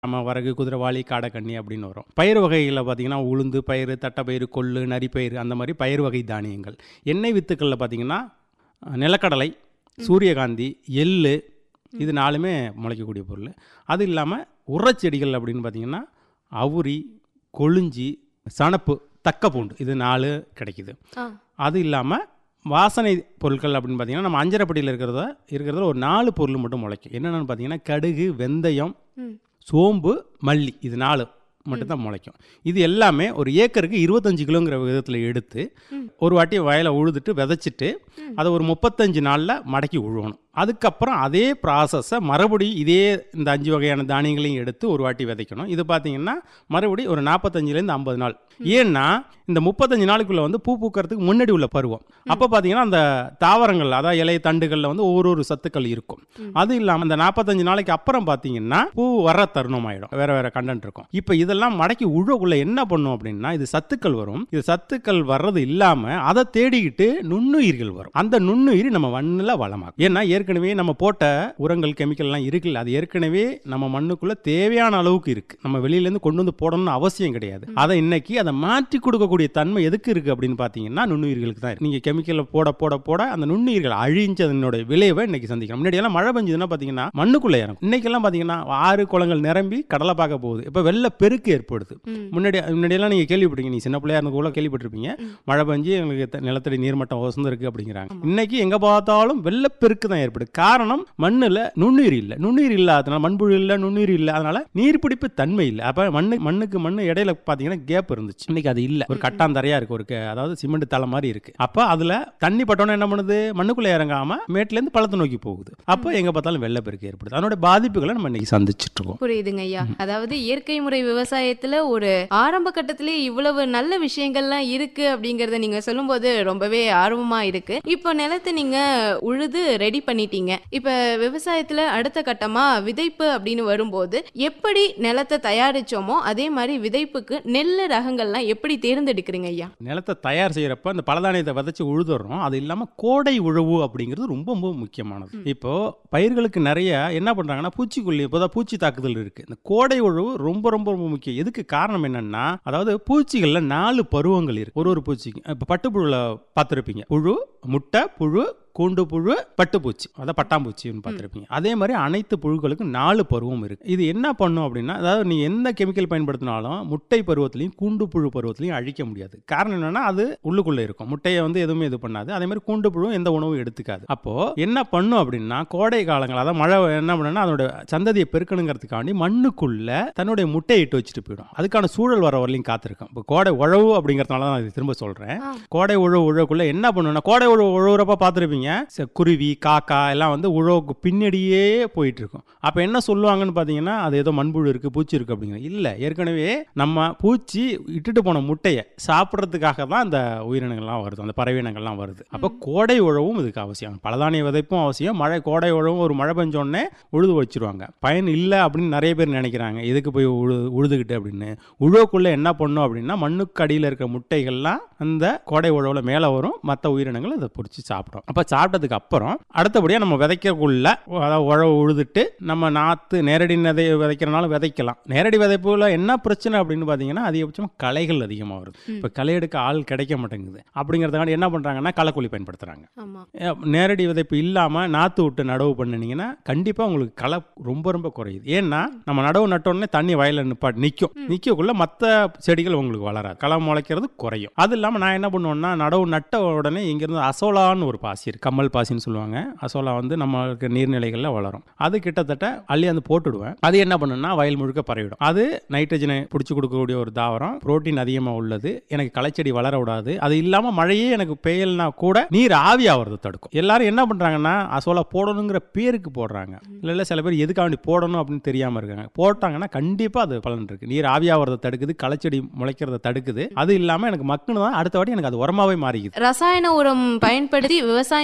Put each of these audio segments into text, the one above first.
நம்ம வரகு குதிரைவாளி காடைக்கண்ணி அப்படின்னு வரும் பயிர் வகைகளில் பார்த்தீங்கன்னா உளுந்து பயிறு தட்டைப்பயிறு கொள்ளு நரிப்பயிறு அந்த மாதிரி பயிர் வகை தானியங்கள் எண்ணெய் வித்துக்களில் பார்த்தீங்கன்னா அஹ், நிலக்கடலை சூரியகாந்தி எள்ளு இது நாலுமே முளைக்கக்கூடிய பொருள் அது இல்லாமல் உரச்செடிகள் அப்படின்னு பார்த்தீங்கன்னா அவுரி கொழுஞ்சி சணப்பு தக்கப்பூண்டு இது நாலு கிடைக்குது ஆ. அது இல்லாமல் வாசனை பொருட்கள் அப்படின்னு பார்த்தீங்கன்னா நம்ம அஞ்சரைப்பட்டியில் இருக்கிறத இருக்கிறதுல ஒரு நாலு பொருள் மட்டும் முளைக்கும் என்னென்னு பார்த்தீங்கன்னா கடுகு வெந்தயம் ம். சோம்பு மல்லி இது நாலு மட்டும்தான் முளைக்கும் இது எல்லாமே ஒரு ஏக்கருக்கு இருபத்தஞ்சு கிலோங்கிற விதத்தில் எடுத்து ம். ஒரு வாட்டி வயலை உழுதுட்டு விதைச்சிட்டு ம். அதை ஒரு முப்பத்தஞ்சு நாளில் மடக்கி உழுவணும் அதுக்கப்புறம் அதே ப்ராசஸை மறுபடியும் இதே இந்த அஞ்சு வகையான தானியங்களையும் எடுத்து ஒரு வாட்டி விதைக்கணும் இது பார்த்தீங்கன்னா மறுபடியும் ஒரு நாற்பத்தஞ்சிலேருந்து ஐம்பது நாள் ஏன்னா இந்த முப்பத்தஞ்சு நாளுக்குள்ள வந்து பூ பூக்கறதுக்கு முன்னாடி உள்ள பருவம் அப்போ பார்த்தீங்கன்னா அந்த தாவரங்கள் அதாவது இலை தண்டுகளில் வந்து ஒவ்வொரு ஒரு சத்துக்கள் இருக்கும் ம். அது இல்லாமல் அந்த நாற்பத்தஞ்சு நாளைக்கு அப்புறம் பார்த்தீங்கன்னா பூ வர தருணம் ஆயிடும் வேற வேற கண்டென்ட் இருக்கும் இப்போ இதெல்லாம் மடக்கி உழவுக்குள்ள என்ன பண்ணும் அப்படின்னா இது சத்துக்கள் வரும் இது சத்துக்கள் வர்றது இல்லாமல் அதை தேடிக்கிட்டு நுண்ணுயிர்கள் வரும் அந்த நுண்ணுயிர் நம்ம மண்ணில் வளமாகும் ஏன்னா ஏற்கனவே நம்ம போட்ட உரங்கள் கெமிக்கல்லாம் இருக்குல்ல அது ஏற்கனவே நம்ம மண்ணுக்குள்ள தேவையான அளவுக்கு இருக்கு நம்ம வெளியிலேருந்து கொண்டு வந்து போடணும்னு அவசியம் கிடையாது அதை இன்னைக்கு அதை மாற்றி கொடுக்கக்கூடிய தன்மை எதுக்கு இருக்கு அப்படின்னு பார்த்தீங்கன்னா நுண்ணுயிர்களுக்கு தான் இருக்கு. நீங்க கெமிக்கலை போட போட போட அந்த நுண்ணுயிர்கள் அழிஞ்சதனோட விளைவை இன்னைக்கு சந்திக்கிறோம் முன்னாடி எல்லாம் மழை பெஞ்சதுன்னா பார்த்தீங்கன்னா மண்ணுக்குள்ள இறங்கும் இன்னைக்கெல்லாம் பார்த்தீங்கன்னா ஆறு குளங்கள் நிரம்பி கடலை பார்க்க போகுது இப்போ வெள்ள பெருக்கு ஏற்படுது ம். முன்னாடி முன்னாடியெல்லாம் நீங்கள் கேள்விப்பட்டீங்க நீ சின்ன பிள்ளையா இருந்த கூட கேள்விப்பட்டிருப்பீங்க ம். மழை பெஞ்சு எங்களுக்கு த- நிலத்தடி நீர்மட்டம் வசந்து இருக்கு அப்படிங்கிறாங்க இன்னைக்கு எங்க பார்த்தாலும் வெள்ளப்பெருக்கு தான் ஏற்படுது காரணம் மண்ணுல நுண்ணுயிர் இல்லை நுண்ணுயிர் இல்லாதனால மண்புழு இல்லை நுண்ணுயிர் இல்லை அதனால நீர்பிடிப்பு தன்மை இல்லை அப்ப மண்ணு மண்ணுக்கு மண்ணு இடையில பார்த்தீங்கன்னா கேப் இருந்துச்சு இன்னைக்கு அது இல்லை ஒரு கட்டாந்தரையா இருக்கு ஒரு க- அதாவது சிமெண்ட் தலை மாதிரி இருக்கு அப்ப அதுல தண்ணி பட்டோன்னு என்ன பண்ணுது மண்ணுக்குள்ள இறங்காம மேட்ல இருந்து பள்ளத்தை நோக்கி போகுது அப்போ எங்க பார்த்தாலும் வெள்ளப்பெருக்கு ஏற்படுது அதனோட பாதிப்புகளை நம்ம இன்னைக்கு சந்திச்சுட்டு இருக்கோம் புரியுதுங்க ஐயா அதாவது இயற்கை முறை விவசாயத்துல ஒரு ஆரம்ப கட்டத்திலே இவ்வளவு நல்ல விஷயங்கள்லாம் இருக்கு அப்படிங்கறத நீங்க சொல்லும்போது ரொம்பவே ஆர்வமா இருக்கு இப்போ நிலத்தை நீங்க உழுது ரெடி பண்ணிட்டீங்க இப்ப விவசாயத்துல அடுத்த கட்டமா விதைப்பு அப்படின்னு வரும்போது எப்படி நிலத்தை தயாரிச்சோமோ அதே மாதிரி விதைப்புக்கு நெல் ரகங்கள்லாம் எப்படி தேர்ந்தெடுக்கிறீங்க ஐயா நிலத்தை தயார் செய்யறப்ப அந்த பலதானியத்தை விதைச்சு உழுதுறோம் அது இல்லாம கோடை உழவு அப்படிங்கிறது ரொம்ப ரொம்ப முக்கியமானது இப்போ பயிர்களுக்கு நிறைய என்ன பண்றாங்கன்னா பூச்சிக்கொல்லி இப்போதான் பூச்சி தாக்குதல் இருக்கு இந்த கோடை உழவு ரொம்ப ரொம்ப ரொம்ப முக்கியம் இதுக்கு காரணம் என்னன்னா அதாவது பூச்சிகள்ல நாலு பருவங்கள் இருக்கு ஒரு ஒரு பூச்சிக்கு இப்போ பட்டுப்புழுல பார்த்துருப்பீங்க புழு முட்டை புழு கூண்டு புழு பட்டுப்பூச்சி அதான் பட்டாம்பூச்சின்னு பார்த்துருப்பீங்க அதே மாதிரி அனைத்து புழுக்களுக்கும் நாலு பருவம் இருக்கு இது என்ன பண்ணும் அப்படின்னா அதாவது நீ எந்த கெமிக்கல் பயன்படுத்தினாலும் முட்டை பருவத்திலையும் கூண்டு புழு பருவத்திலையும் அழிக்க முடியாது காரணம் என்னன்னா அது உள்ளுக்குள்ள இருக்கும் முட்டையை வந்து எதுவுமே இது பண்ணாது அதே மாதிரி கூண்டு புழுவும் எந்த உணவும் எடுத்துக்காது அப்போ என்ன பண்ணும் அப்படின்னா கோடை காலங்கள் அதாவது மழை என்ன பண்ணுன்னா அதோட சந்ததியை பெருக்கணுங்கிறதுக்காண்டி மண்ணுக்குள்ள தன்னுடைய முட்டையை இட்டு வச்சுட்டு போயிடும் அதுக்கான சூழல் வர வரலையும் காத்திருக்கும் இப்போ கோடை உழவு அப்படிங்கிறதுனால தான் நான் இது திரும்ப சொல்றேன் ஆ. கோடை உழவு உழவுக்குள்ள என்ன பண்ணுன்னா கோடை உழவு உழவுறப்ப பார்த்துருப்பீங்க ச- குருவி காக்கா எல்லாம் வந்து உழவுக்கு பின்னாடியே போயிட்டு இருக்கும் அப்போ என்ன சொல்லுவாங்கன்னு பார்த்தீங்கன்னா அது ஏதோ மண்புழு இருக்கு பூச்சி இருக்கு அப்படிங்கிற இல்லை ஏற்கனவே நம்ம பூச்சி இட்டுட்டு போன முட்டையை சாப்பிட்றதுக்காக தான் அந்த உயிரினங்கள்லாம் வருது அந்த பறவையினங்கள்லாம் வருது அப்போ கோடை உழவும் இதுக்கு அவசியம் பலதானிய விதைப்பும் அவசியம் மழை கோடை உழவும் ஒரு மழை பெஞ்சோடனே உழுது வச்சிருவாங்க பயன் இல்லை அப்படின்னு நிறைய பேர் நினைக்கிறாங்க எதுக்கு போய் உழு உழுதுகிட்டு அப்படின்னு உழவுக்குள்ள என்ன பண்ணும் அப்படின்னா மண்ணுக்கு அடியில் இருக்கிற முட்டைகள்லாம் அந்த கோடை உழவுல மேலே வரும் மற்ற உயிரினங்கள் அதை பிடிச்சி சாப்பிடும் அப்போ சாப்பிட்டதுக்கு அப்புறம் அடுத்தபடியாக நம்ம விதைக்கக்குள்ள அதாவது உழவு உழுதுட்டு நம்ம நாற்று நேரடி விதை விதைக்கிறனால விதைக்கலாம் நேரடி விதைப்புல என்ன பிரச்சனை அப்படின்னு பார்த்தீங்கன்னா அதிகபட்சமாக களைகள் அதிகமாக வருது ம். இப்போ களை எடுக்க ஆள் கிடைக்க மாட்டேங்குது அப்படிங்கிறதுக்காண்டி என்ன பண்ணுறாங்கன்னா களைக்கொல்லி பயன்படுத்துகிறாங்க ஆமா அஹ் நேரடி விதைப்பு இல்லாமல் நாற்று விட்டு நடவு பண்ணினீங்கன்னா கண்டிப்பாக உங்களுக்கு களை ரொம்ப ரொம்ப குறையுது ஏன்னா நம்ம நடவு நட்டோடனே தண்ணி வயலில் நிப்பாட்டி நிற்கும் நிற்கக்குள்ள மற்ற செடிகள் உங்களுக்கு வளராது களை முளைக்கிறது குறையும் அது இல்லாமல் நான் என்ன பண்ணுவேன்னா நடவு நட்ட உடனே இங்கேருந்து அசோலான்னு ஒரு பாசி இருக்கு கம்மல் பாசின்னு சொல்லுவாங்க அசோலா வந்து நம்மளுக்கு நீர்நிலைகளில் வளரும் அது கிட்டத்தட்ட அள்ளி அந்த போட்டுடுவேன் அது என்ன பண்ணுன்னா வயல் முழுக்க பரவிடும் அது நைட்ரஜனை பிடிச்சி கொடுக்கக்கூடிய ஒரு தாவரம் புரோட்டீன் அதிகமாக உள்ளது எனக்கு களைச்செடி வளர விடாது அது இல்லாமல் மழையே எனக்கு பெய்யல்னா கூட நீர் ஆவி ஆவறதை தடுக்கும் எல்லாரும் என்ன பண்ணுறாங்கன்னா அசோலா போடணுங்கிற பேருக்கு போடுறாங்க இல்லை இல்லை சில பேர் எதுக்காக வேண்டி போடணும் அப்படின்னு தெரியாமல் இருக்காங்க போட்டாங்கன்னா கண்டிப்பாக அது பலன் இருக்கு நீர் ஆவி ஆவறதை தடுக்குது களைச்செடி முளைக்கிறத தடுக்குது அது இல்லாமல் எனக்கு மக்குன்னு தான் அடுத்த வாட்டி எனக்கு அது உரமாவே மாறிக்குது ரசாயன உரம் பயன்படுத்தி விவசாயம்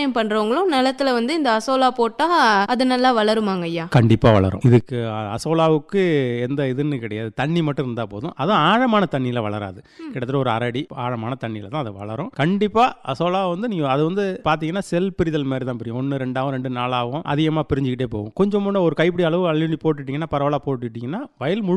விவசாயம் பண்றவங்களும் நிலத்துல வந்து இந்த அசோலா போட்டா அது நல்லா வளருமாங்க ஐயா கண்டிப்பாக வளரும் இதுக்கு அ- அசோலாவுக்கு எந்த இதுன்னு கிடையாது தண்ணி மட்டும் இருந்தால் போதும் அதுவும் ஆழமான தண்ணியில் வளராது கிட்டத்தட்ட ஒரு அரை அடி ஆழமான தண்ணியில் தான் அது வளரும் கண்டிப்பாக அசோலா வந்து நீங்கள் அது வந்து பார்த்தீங்கன்னா செல் பிரிதல் மாதிரி தான் பிரியும் ஒன்று ரெண்டாவும் ரெண்டு நாலாவும் அதிகமாக பிரிஞ்சுக்கிட்டே போகும் கொஞ்சம் முன்ன ஒரு கைப்பிடி அளவு அள்ளி போட்டுட்டிங்கன்னா பரவாயில்ல போட்டுட்டிங்கன்னா வயல் முழு